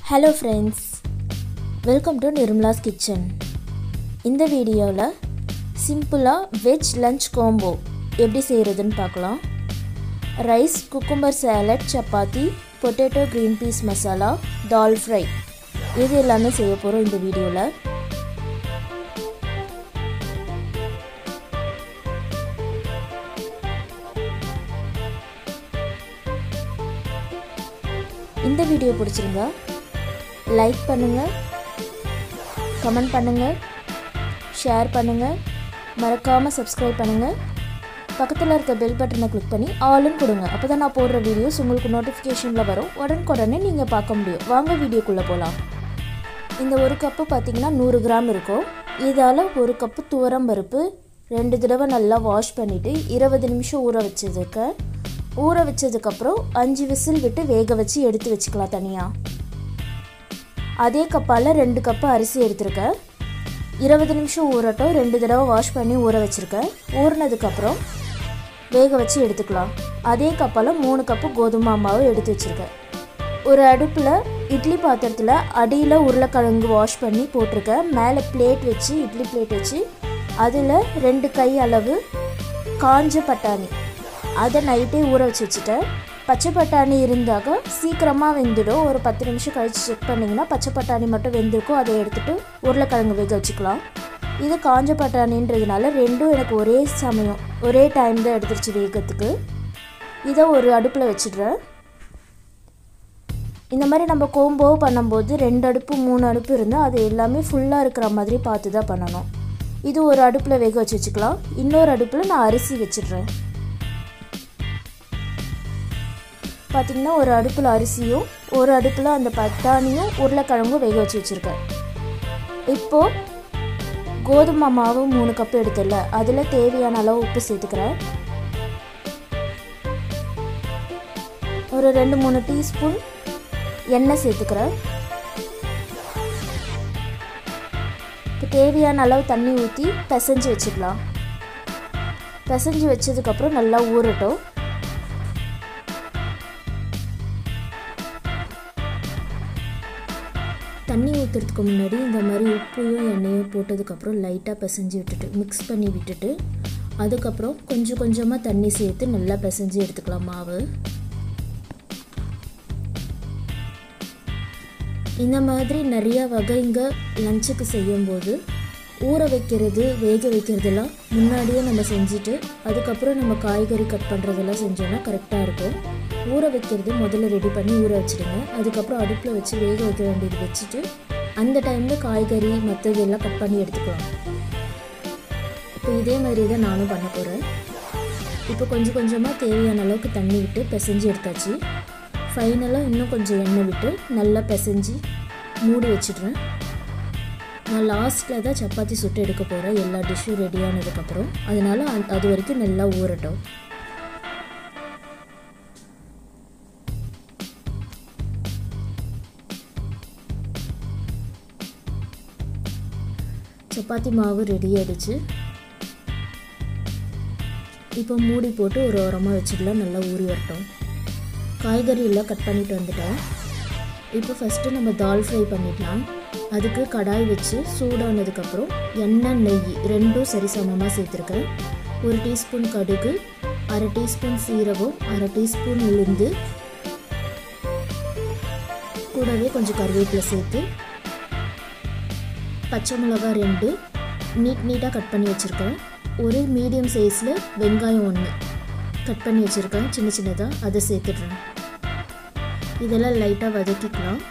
hello friends welcome to Nirmala's kitchen இந்த வீடியோவில் சிம்பிளாக வெஜ் லஞ்ச் காம்போ எப்படி செய்கிறதுன்னு பார்க்கலாம் rice cucumber salad chapati potato green peas masala dal fry இது எல்லாமே செய்ய போகிறோம் இந்த வீடியோவில் இந்த வீடியோ பிடிச்சிருந்தா லைக் பண்ணுங்கள் கமெண்ட் பண்ணுங்கள் ஷேர் பண்ணுங்கள் மறக்காமல் சப்ஸ்கிரைப் பண்ணுங்கள் பக்கத்தில் இருக்க பெல் பட்டனை கிளிக் பண்ணி ஆளுன்னு கொடுங்க அப்போ தான் நான் போடுற வீடியோஸ் உங்களுக்கு நோட்டிஃபிகேஷனில் வரும் உடனுக்குடனே நீங்கள் பார்க்க முடியும் வாங்க வீடியோக்குள்ளே போகலாம் இந்த ஒரு கப்பு பார்த்திங்கன்னா நூறு கிராம் இருக்கும் இதால் ஒரு கப்பு துவரம் பருப்பு ரெண்டு தடவை நல்லா வாஷ் பண்ணிவிட்டு இருபது நிமிஷம் ஊற வச்சதுக்கு ஊற வச்சதுக்கப்புறம் அஞ்சு விசில் விட்டு வேக வச்சு எடுத்து வச்சுக்கலாம் தனியாக அதே கப்பால் ரெண்டு கப்பு அரிசி எடுத்திருக்கேன் இருபது நிமிஷம் ஊறட்டும் ரெண்டு தடவை வாஷ் பண்ணி ஊற வச்சுருக்கேன் ஊறினதுக்கப்புறம் வேக வச்சு எடுத்துக்கலாம் அதே கப்பால் மூணு கப்பு கோதுமை மாவு எடுத்து வச்சுருக்கேன் ஒரு அடுப்பில் இட்லி பாத்திரத்தில் அடியில் உருளைக்கிழங்கு வாஷ் பண்ணி போட்டிருக்கேன் மேலே பிளேட் வச்சு இட்லி பிளேட் வச்சு அதில் ரெண்டு கை அளவு காஞ்ச பட்டாணி அதை நைட்டே ஊற வச்சு வச்சுட்டேன் பச்சை பட்டாணி இருந்தாக்க சீக்கிரமாக வெந்துடும் ஒரு பத்து நிமிஷம் கழித்து செக் பண்ணிங்கன்னா பச்சை பட்டாணி மட்டும் வெந்திருக்கும் அதை எடுத்துகிட்டு உருளைக்கிழங்கு வேக வச்சுக்கலாம் இது காஞ்ச பட்டாணின்றதுனால ரெண்டும் எனக்கு ஒரே சமயம் ஒரே டைம் தான் எடுத்துருச்சு வேகத்துக்கு இதை ஒரு அடுப்பில் வச்சிடுறேன் இந்த மாதிரி நம்ம கோம்போ பண்ணும்போது ரெண்டு அடுப்பு மூணு அடுப்பு இருந்தால் அது எல்லாமே ஃபுல்லாக இருக்கிற மாதிரி பார்த்து தான் பண்ணணும் இது ஒரு அடுப்பில் வேக வச்சு வச்சுக்கலாம் இன்னொரு அடுப்பில் நான் அரிசி வச்சிடுறேன் பார்த்திங்கன்னா ஒரு அடுப்பில் அரிசியும் ஒரு அடுப்பில் அந்த பட்டாணியும் உருளைக்கிழங்கும் வேக வச்சு வச்சுருக்கேன் இப்போது கோதுமை மாவு மூணு கப் எடுத்துல அதில் தேவையான அளவு உப்பு சேர்த்துக்கிறேன் ஒரு ரெண்டு மூணு டீஸ்பூன் எண்ணெய் சேர்த்துக்கிறேன் இப்போ தேவையான அளவு தண்ணி ஊற்றி பிசைஞ்சு வச்சுக்கலாம் பிசைஞ்சு வச்சதுக்கப்புறம் நல்லா ஊறட்டும் தண்ணி ஊற்றுறதுக்கு முன்னாடி இந்த மாதிரி உப்பையும் எண்ணெயும் போட்டதுக்கப்புறம் லைட்டாக பிசைஞ்சு விட்டுட்டு மிக்ஸ் பண்ணி விட்டுட்டு அதுக்கப்புறம் கொஞ்சம் கொஞ்சமாக தண்ணி சேர்த்து நல்லா பிசைஞ்சு எடுத்துக்கலாம் மாவு இந்த மாதிரி நிறையா வகைங்க லஞ்சுக்கு செய்யும்போது ஊற வைக்கிறது வேக வைக்கிறதெல்லாம் முன்னாடியே நம்ம செஞ்சுட்டு அதுக்கப்புறம் நம்ம காய்கறி கட் பண்ணுறதெல்லாம் செஞ்சோன்னா கரெக்டாக இருக்கும் ஊற வைக்கிறது முதல்ல ரெடி பண்ணி ஊற வச்சுடுங்க அதுக்கப்புறம் அடுப்பில் வச்சு வேக வைக்க வேண்டியது வச்சுட்டு அந்த டைமில் காய்கறி மற்றது எல்லாம் கட் பண்ணி எடுத்துக்கலாம் இப்போ இதே மாதிரி தான் நானும் பண்ண போகிறேன் இப்போ கொஞ்சம் கொஞ்சமாக தேவையான அளவுக்கு தண்ணி விட்டு பிசைஞ்சு எடுத்தாச்சு ஃபைனலாக இன்னும் கொஞ்சம் எண்ணெய் விட்டு நல்லா பிசைஞ்சு மூடி வச்சிடுறேன் நான் லாஸ்ட்டில் தான் சப்பாத்தி சுட்டு எடுக்க போகிறேன் எல்லா டிஷ்ஷும் ரெடி ஆனதுக்கப்புறம் அதனால் அது வரைக்கும் நல்லா ஊறட்டும் சப்பாத்தி மாவு ரெடி ஆகிடுச்சு இப்போ மூடி போட்டு ஒரு ஓரமாக வச்சுக்கலாம் நல்லா ஊறி வரட்டும் காய்கறி எல்லாம் கட் பண்ணிட்டு வந்துட்டேன் இப்போ ஃபஸ்ட்டு நம்ம தால் ஃப்ரை பண்ணிடலாம் அதுக்கு கடாய் வச்சு சூடானதுக்கப்புறம் எண்ணெய் நெய் ரெண்டும் சரிசமமாக சேர்த்துருக்கேன் ஒரு டீஸ்பூன் கடுகு அரை டீஸ்பூன் சீரகம் அரை டீஸ்பூன் உளுந்து கூடவே கொஞ்சம் கருவேப்பிலை சேர்த்து பச்சை மிளகா ரெண்டு நீட் நீட்டாக கட் பண்ணி வச்சுருக்கேன் ஒரு மீடியம் சைஸில் வெங்காயம் ஒன்று கட் பண்ணி வச்சுருக்கேன் சின்ன சின்னதாக அதை சேர்த்துடுறேன் இதெல்லாம் லைட்டாக வதக்கிக்கலாம்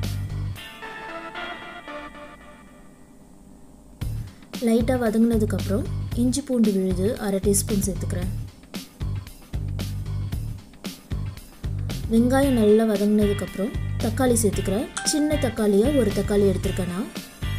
லைட்டாக வதங்கினதுக்கப்புறம் இஞ்சி பூண்டு விழுது அரை டீஸ்பூன் சேர்த்துக்கிறேன் வெங்காயம் நல்லா வதங்கினதுக்கப்புறம் தக்காளி சேர்த்துக்கிறேன் சின்ன தக்காளியாக ஒரு தக்காளி எடுத்துருக்கேன் நான்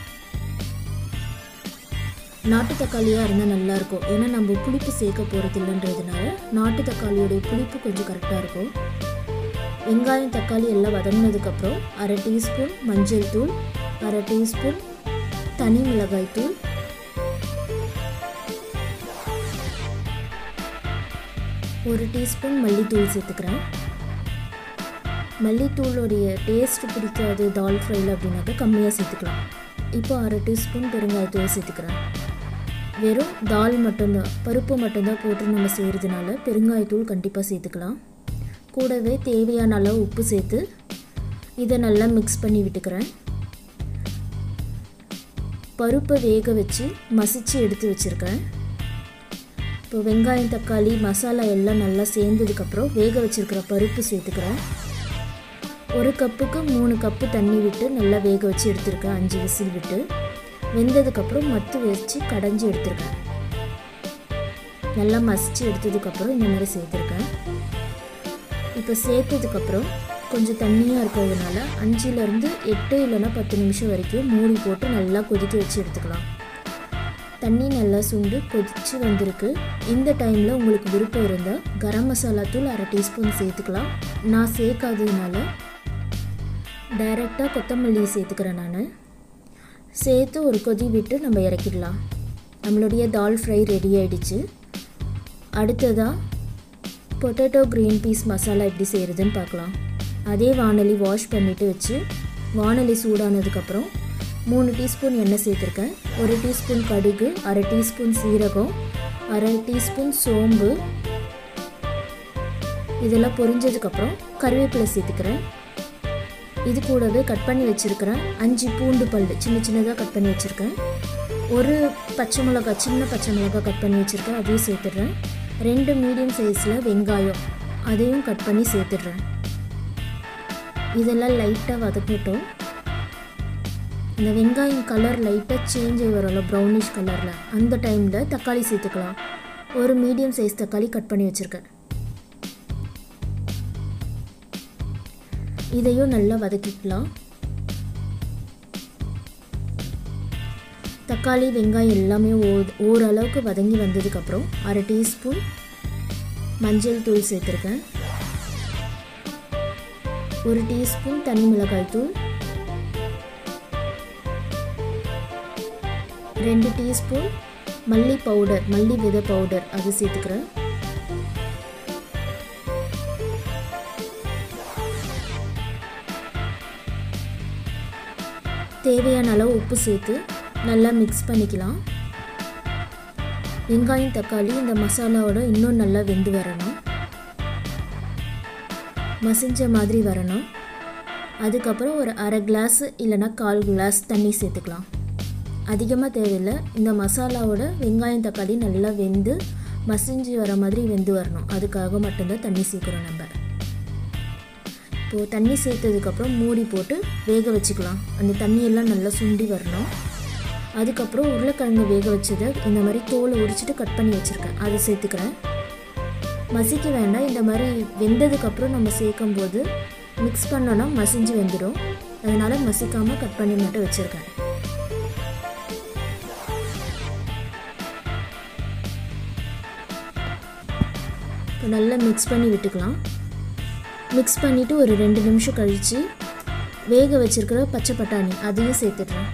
நாட்டு தக்காளியாக இருந்தால் நல்லாயிருக்கும் ஏன்னா நம்ம புளிப்பு சேர்க்க போகிறது இல்லைன்றதுனால நாட்டு தக்காளியோடைய புளிப்பு கொஞ்சம் கரெக்டாக இருக்கும் வெங்காயம் தக்காளி எல்லாம் வதங்கினதுக்கப்புறம் அரை டீஸ்பூன் மஞ்சள் தூள் அரை டீஸ்பூன் தனி மிளகாய் தூள் ஒரு டீஸ்பூன் மல்லித்தூள் சேர்த்துக்கிறேன் மல்லித்தூளுடைய டேஸ்ட் பிடிக்காது தால் ஃப்ரைல அப்படின்னாக்கா கம்மியாக சேர்த்துக்கலாம் இப்போ அரை டீஸ்பூன் பெருங்காயத்தூள் சேர்த்துக்கிறேன் வெறும் தால் மட்டும்தான் பருப்பு மட்டும்தான் போட்டு நம்ம செய்கிறதுனால பெருங்காயத்தூள் கண்டிப்பாக சேர்த்துக்கலாம் கூடவே தேவையான அளவு உப்பு சேர்த்து இதை நல்லா மிக்ஸ் பண்ணி விட்டுக்கிறேன் பருப்பை வேக வச்சு மசிச்சு எடுத்து வச்சுருக்கேன் இப்போ வெங்காயம் தக்காளி மசாலா எல்லாம் நல்லா சேர்ந்ததுக்கப்புறம் வேக வச்சுருக்கிற பருப்பு சேர்த்துக்கிறேன் ஒரு கப்புக்கு மூணு கப்பு தண்ணி விட்டு நல்லா வேக வச்சு எடுத்துருக்கேன் அஞ்சு விசில் விட்டு வெந்ததுக்கப்புறம் மத்து வச்சு கடைஞ்சி எடுத்துருக்கேன் நல்லா மசிச்சு எடுத்ததுக்கப்புறம் இந்த மாதிரி சேர்த்துருக்கேன் இப்போ சேர்த்ததுக்கப்புறம் கொஞ்சம் தண்ணியாக இருக்கிறதுனால அஞ்சுலேருந்து எட்டு இல்லைன்னா பத்து நிமிஷம் வரைக்கும் மூடி போட்டு நல்லா கொதிக்க வச்சு எடுத்துக்கலாம் தண்ணி நல்லா சுண்டு கொதிச்சு வந்திருக்கு இந்த டைமில் உங்களுக்கு விருப்பம் இருந்தால் கரம் மசாலா தூள் அரை டீஸ்பூன் சேர்த்துக்கலாம் நான் சேர்க்காததுனால டைரெக்டாக கொத்தமல்லி சேர்த்துக்கிறேன் நான் சேர்த்து ஒரு கொதி விட்டு நம்ம இறக்கிடலாம் நம்மளுடைய தால் ஃப்ரை ரெடி ஆயிடுச்சு அடுத்ததாக பொட்டேட்டோ க்ரீன் பீஸ் மசாலா எப்படி செய்கிறதுன்னு பார்க்கலாம் அதே வானொலி வாஷ் பண்ணிவிட்டு வச்சு வானொலி சூடானதுக்கப்புறம் மூணு டீஸ்பூன் எண்ணெய் சேர்த்துருக்கேன் ஒரு டீஸ்பூன் கடுகு அரை டீஸ்பூன் சீரகம் அரை டீஸ்பூன் சோம்பு இதெல்லாம் பொரிஞ்சதுக்கப்புறம் கருவேப்பிலை சேர்த்துக்கிறேன் இது கூடவே கட் பண்ணி வச்சுருக்கிறேன் அஞ்சு பூண்டு பல் சின்ன சின்னதாக கட் பண்ணி வச்சுருக்கேன் ஒரு பச்சை மிளகா சின்ன பச்சை மிளகா கட் பண்ணி வச்சுருக்கேன் அதையும் சேர்த்துடுறேன் ரெண்டு மீடியம் சைஸில் வெங்காயம் அதையும் கட் பண்ணி சேர்த்துடுறேன் இதெல்லாம் லைட்டாக வதக்கட்டும் இந்த வெங்காயம் கலர் லைட்டாக சேஞ்ச் ஆகி வரும்ல ப்ரௌனிஷ் கலரில் அந்த டைமில் தக்காளி சேர்த்துக்கலாம் ஒரு மீடியம் சைஸ் தக்காளி கட் பண்ணி வச்சுருக்கேன் இதையும் நல்லா வதக்கிக்கலாம் தக்காளி வெங்காயம் எல்லாமே ஓ ஓரளவுக்கு வதங்கி வந்ததுக்கப்புறம் அரை டீஸ்பூன் மஞ்சள் தூள் சேர்த்துருக்கேன் ஒரு டீஸ்பூன் தனி மிளகாய் தூள் ரெண்டு டீஸ்பூன் மல்லி பவுடர் மல்லி விதை பவுடர் அது சேர்த்துக்கிறேன் தேவையான அளவு உப்பு சேர்த்து நல்லா மிக்ஸ் பண்ணிக்கலாம் வெங்காயம் தக்காளி இந்த மசாலாவோட இன்னும் நல்லா வெந்து வரணும் மசிஞ்ச மாதிரி வரணும் அதுக்கப்புறம் ஒரு அரை கிளாஸ் இல்லைன்னா கால் கிளாஸ் தண்ணி சேர்த்துக்கலாம் அதிகமாக தேவையில்லை இந்த மசாலாவோட வெங்காயம் தக்காளி நல்லா வெந்து மசிஞ்சு வர மாதிரி வெந்து வரணும் அதுக்காக மட்டும்தான் தண்ணி சேர்க்குறோம் நம்ம இப்போது தண்ணி சேர்த்ததுக்கப்புறம் மூடி போட்டு வேக வச்சுக்கலாம் அந்த தண்ணியெல்லாம் நல்லா சுண்டி வரணும் அதுக்கப்புறம் உருளைக்கிழங்கு வேக வச்சதை இந்த மாதிரி தோலை உரிச்சிட்டு கட் பண்ணி வச்சுருக்கேன் அதை சேர்த்துக்கிறேன் மசிக்க வேண்டாம் இந்த மாதிரி வெந்ததுக்கப்புறம் நம்ம சேர்க்கும் போது மிக்ஸ் பண்ணோன்னா மசிஞ்சு வெந்துடும் அதனால் மசிக்காமல் கட் பண்ணி மட்டும் வச்சுருக்கேன் இப்போ நல்லா மிக்ஸ் பண்ணி விட்டுக்கலாம் மிக்ஸ் பண்ணிவிட்டு ஒரு ரெண்டு நிமிஷம் கழித்து வேக வச்சுருக்கிற பச்சை பட்டாணி அதையும் சேர்த்துடுறேன்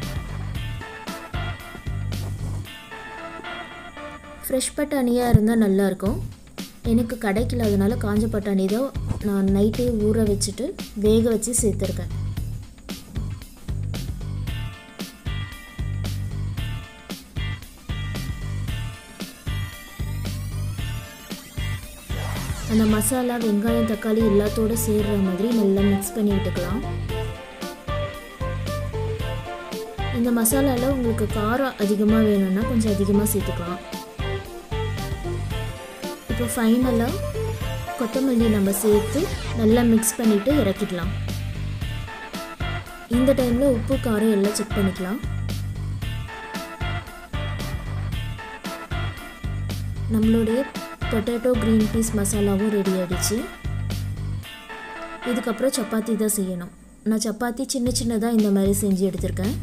ஃப்ரெஷ் பட்டாணியாக இருந்தால் நல்லாயிருக்கும் எனக்கு கிடைக்கல அதனால காஞ்ச பட்டாணி தான் நான் நைட்டே ஊற வச்சுட்டு வேக வச்சு சேர்த்துருக்கேன் அந்த மசாலா வெங்காயம் தக்காளி எல்லாத்தோடு சேர்கிற மாதிரி நல்லா மிக்ஸ் பண்ணி விட்டுக்கலாம் இந்த மசாலாவில் உங்களுக்கு காரம் அதிகமாக வேணும்னா கொஞ்சம் அதிகமாக சேர்த்துக்கலாம் இப்போ ஃபைனலாக கொத்தமல்லி நம்ம சேர்த்து நல்லா மிக்ஸ் பண்ணிவிட்டு இறக்கிடலாம் இந்த டைமில் உப்பு காரம் எல்லாம் செக் பண்ணிக்கலாம் நம்மளுடைய பொட்டேட்டோ க்ரீன் பீஸ் மசாலாவும் ரெடி ஆகிடுச்சு இதுக்கப்புறம் சப்பாத்தி தான் செய்யணும் நான் சப்பாத்தி சின்ன சின்னதாக இந்த மாதிரி செஞ்சு எடுத்திருக்கேன்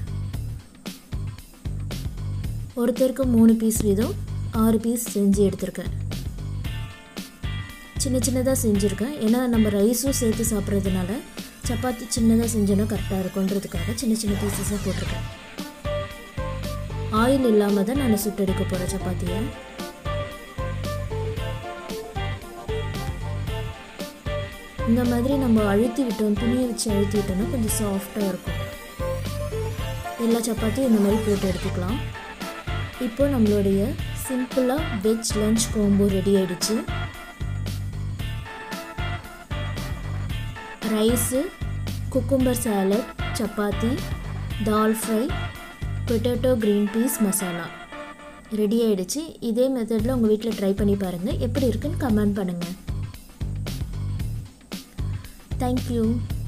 ஒருத்தருக்கு மூணு பீஸ் வீதம் ஆறு பீஸ் செஞ்சு எடுத்திருக்கேன் சின்ன சின்னதாக செஞ்சுருக்கேன் ஏன்னா நம்ம ரைஸும் சேர்த்து சாப்பிட்றதுனால சப்பாத்தி சின்னதாக செஞ்சோன்னா கரெக்டாக இருக்குன்றதுக்காக சின்ன சின்ன பீசஸாக போட்டிருக்கேன் ஆயில் இல்லாமல் தான் நான் சுட்டெடுக்க போகிறேன் சப்பாத்தியை இந்த மாதிரி நம்ம அழுத்தி விட்டோம் துணியை வச்சு அழுத்தி விட்டோம்னா கொஞ்சம் சாஃப்டாக இருக்கும் எல்லா சப்பாத்தியும் இந்த மாதிரி போட்டு எடுத்துக்கலாம் இப்போ நம்மளுடைய சிம்பிளாக வெஜ் லஞ்ச் கோம்போ ரெடி ஆயிடுச்சு rice cucumber salad chapati dal fry potato green peas masala ready ஆயிடுச்சு இதே மெத்தடில் உங்கள் வீட்டில் ட்ரை பண்ணி பாருங்கள் எப்படி இருக்குன்னு கமெண்ட் பண்ணுங்கள் தேங்க்யூ